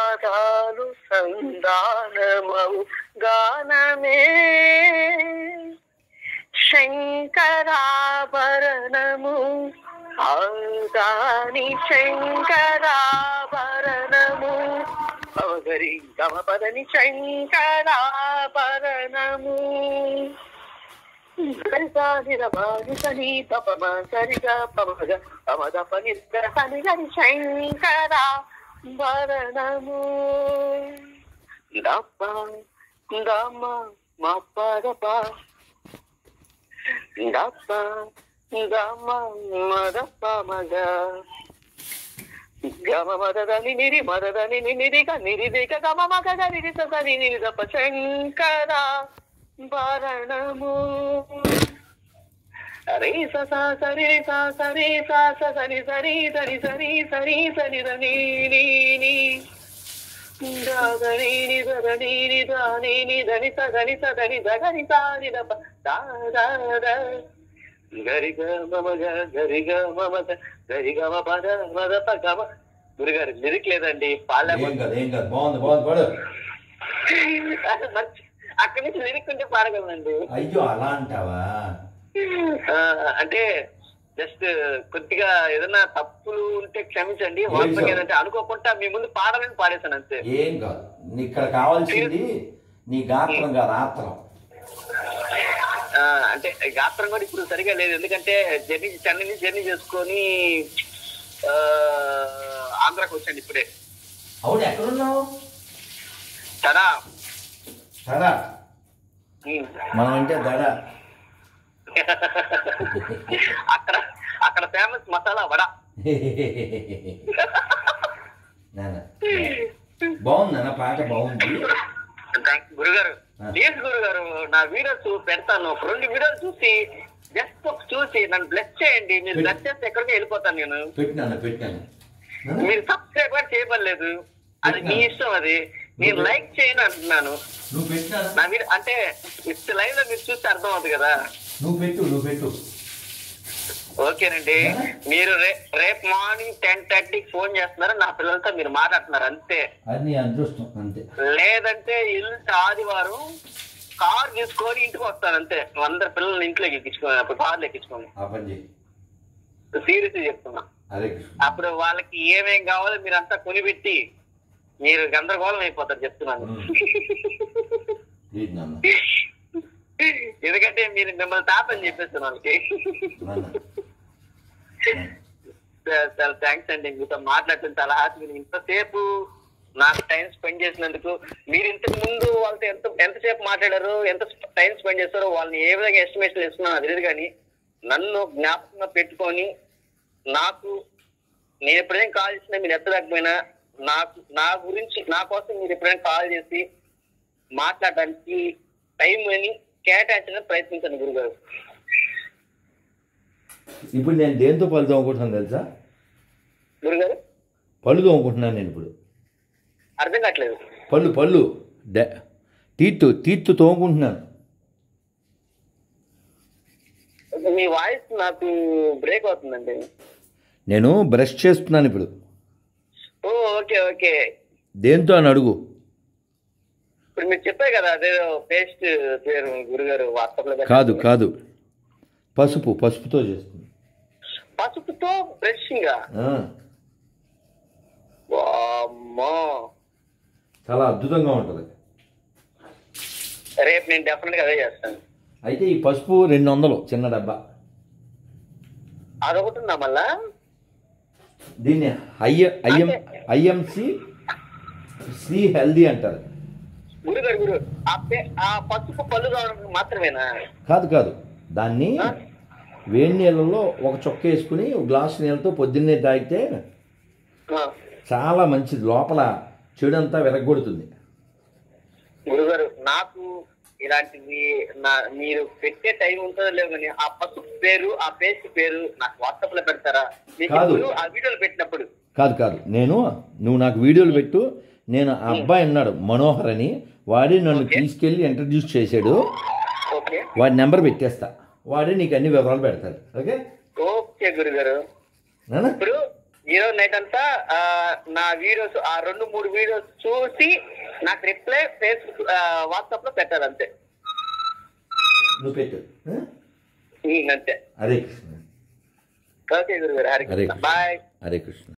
పాదాలు సందానమవు గానమే శంకరాభరణము ఆదాని శంకరాభరణము అవగరి గమపదని శంకరాభరణము సరిసానిర బాని సని పపమ సరిగా పమగ పమద పని సని గరి శంకర భరణము దప్ప దమ్మ మప్ప దప్ప దప్ప దమ్మ మదప్ప మగ గమ మదదని నిరి మదదని నిరిక నిరిదిక గమ మగ నిరి సని నిరిదప శంకర భరణము రే స స సరి స సరి స స సరి సరి సరి సరి సరి సరి దని ని ని దని ని దని ని దని ని దని స దని స దని ద గని స ని ద ప ద ద ద గరి గ మమ గ గరి గ మమ గ గరి గ మ పద మద ప గ మ గురుగారు లిరిక్ లేదండి పాలే ఏం కాదు ఏం కాదు బాగుంది బాగుంది పాడు అక్కడి నుంచి లిరిక్ ఉంటే పాడగలనండి అయ్యో అలా అంటావా ఆ, అంటే జస్ట్ కొద్దిగా ఏదైనా తప్పులు ఉంటే క్షమించండి వాస్తవంగా ఏంటంటే అనుకోకుండా మీ ముందు పాడాలని పాడేశాను అంతే ఏం కాదు నీ ఇక్కడ కావాల్సింది నీ గాత్రం కాదు ఆత్రం ఆ, అంటే గాత్రం కూడా ఇప్పుడు సరిగా లేదు ఎందుకంటే జర్నీ చెన్నై నుంచి జర్నీ చేసుకొని ఆ, ఆంధ్రాకి వచ్చాను ఇప్పుడే అవును ఎక్కడున్నావు సరా సరా ఉమ్. మనం అంటే దడ అక్కడ అక్కడ ఫేమస్ మసాలా వడ నాన్న బాగుంది నాన్న పాట బాగుంది థాంక్స్ గురుగారు ఆ. ప్లీజ్ గురుగారు నా వీడియోస్ పెడతాను ఒక రెండు వీడియోలు చూసి జస్ట్ ఒక చూసి నన్ను బ్లెస్ చేయండి మీరు బ్లెస్ చేస్తే ఎక్కడికి వెళ్ళిపోతాను నేను పెట్టినాను పెట్టినాను నాన్న, మీరు సబ్స్క్రైబ్ కూడా చేయబడలేదు అది మీ ఇష్టం అది నేను లైక్ చేయను అంటున్నాను నువ్వు పెట్టినాను నా వీడియో అంటే ఇట్స్ లైవ్ లో మీరు చూస్తే అర్థం అవుతుంది కదా నువ్వు పెట్టు నువ్వు పెట్టు ఓకేనండి మీరు రే రేపు మార్నింగ్ టెన్ థర్టీకి ఫోన్ చేస్తున్నారు నా పిల్లలతో మీరు మాట్లాడుతున్నారు అంతే అది నీ అదృష్టం అంతే లేదంటే ఇల్లు ఆదివారం కార్ తీసుకొని ఇంటికి వస్తాను అంతే అందరు పిల్లల్ని ఇంట్లోకి ఎక్కించుకోండి అప్పుడు కార్లు ఎక్కించుకోండి ఆ పని చేయి సీరియస్ చెప్తున్నా హరే కృష్ణ అప్పుడు వాళ్ళకి ఏమేం కావాలో మీరు అంతా కొనిపెట్టి మీరు గందరగోళం అయిపోతారు చెప్తున్నాను ఉమ్. లేదు నాన్న ఎందుకంటే మీరు మిమ్మల్ని తాపని చెప్పేస్తాను వాళ్ళకి నాన్న చాలా- చాలా థ్యాంక్స్ అండి మీతో మాట్లాడుతున్న చాలా హ్యాపీ మీరు ఇంతసేపు నాకు టైం స్పెండ్ చేసినందుకు మీరు ఇంతకు ముందు వాళ్ళతో ఎంత ఎంతసేపు మాట్లాడారు ఎంత టైం స్పెండ్ చేస్తారో వాళ్ళని ఏ విధంగా ఎస్టిమేషన్ ఇస్తున్నారో నాకు తెలియదు కానీ నన్ను జ్ఞాపకంగా పెట్టుకొని నాకు నేను ఎప్పుడైనా కాల్ చేసినా మీరు ఎత్తలేకపోయినా నాకు నా గురించి నా కోసం మీరు ఎప్పుడైనా కాల్ చేసి మాట్లాడడానికి టైం అని కేటాయించడానికి ప్రయత్నించండి గురుగారు ఇప్పుడు నేను దేంతో పళ్ళు తోముకుంటున్నాను తెలుసా గురుగారు పళ్ళు తోముకుంటున్నాను నేను ఇప్పుడు అర్థం కావట్లేదు పళ్ళు పళ్ళు డ తీర్తు తీర్తు తోముకుంటున్నాను మీ వాయిస్ నాకు బ్రేక్ అవుతుందండి నేను బ్రష్ చేస్తున్నాను ఇప్పుడు ఓ ఓకే ఓకే దేంతో అని అడుగు ఇప్పుడు మీరు చెప్పారు కదా అదే పేస్ట్ పేరు గురుగారు వాట్సాప్ లో పెట్టారు. కాదు కాదు పసుపు పసుపుతో చేస్తుంది పసుపుతో బ్రషింగ్ ఆ, వామ్మో చాలా అద్భుతంగా ఉంటుంది రేపు నేను డెఫినెట్ గా అదే చేస్తాను అయితే ఈ పసుపు రెండు వందలు చిన్న డబ్బా అదొకటి ఉందా మళ్ళా దీన్ని IA IM IMC C healthy అంటారు గురుగారు గురు ఆ పే- ఆ పసుపు పళ్ళు కావడానికి మాత్రమేనా కాదు కాదు దాన్ని వేడి నీళ్ళలో ఒక చొక్క వేసుకుని ఒక గ్లాస్ నీళ్ళతో పొద్దున్నే తాగితే ఆ, చాలా మంచిది లోపల చెడు అంతా విరగొడుతుంది గురుగారు నాకు ఇలాంటివి నా మీరు పెట్టే టైం ఉంటుందో లేవు కానీ ఆ పసుపు పేరు ఆ పేస్ట్ పేరు నాకు వాట్సాప్ లో పెడతారా మీకు కాదు. ఇప్పుడు ఆ వీడియోలు పెట్టినప్పుడు కాదు కాదు నేను నువ్వు నాకు వీడియోలు పెట్టు నేను ఆ అబ్బాయి ఉన్నాడు మనోహర్ అని వాడే నన్ను తీసుకెళ్ళి ఇంట్రడ్యూస్ చేశాడు ఓకే వాడి నెంబర్ పెట్టేస్తా వాడే నీకు అన్ని వివరాలు పెడతాడు ఓకే ఓకే గురుగారు నానా ఇప్పుడు ఈ రోజు నైట్ అంతా ఆ, నా వీడియోస్ ఆ రెండు మూడు వీడియోస్ చూసి నాకు రిప్లై ఫేస్బుక్ వాట్సాప్ లో పెట్టారు అంతే నువ్వు పెట్టు ఆ? ఉమ్, అంతే హరే కృష్ణ ఓకే గురుగారు హరి హరే కృష్ణ కృష్ణ బాయ్ హరే కృష్ణ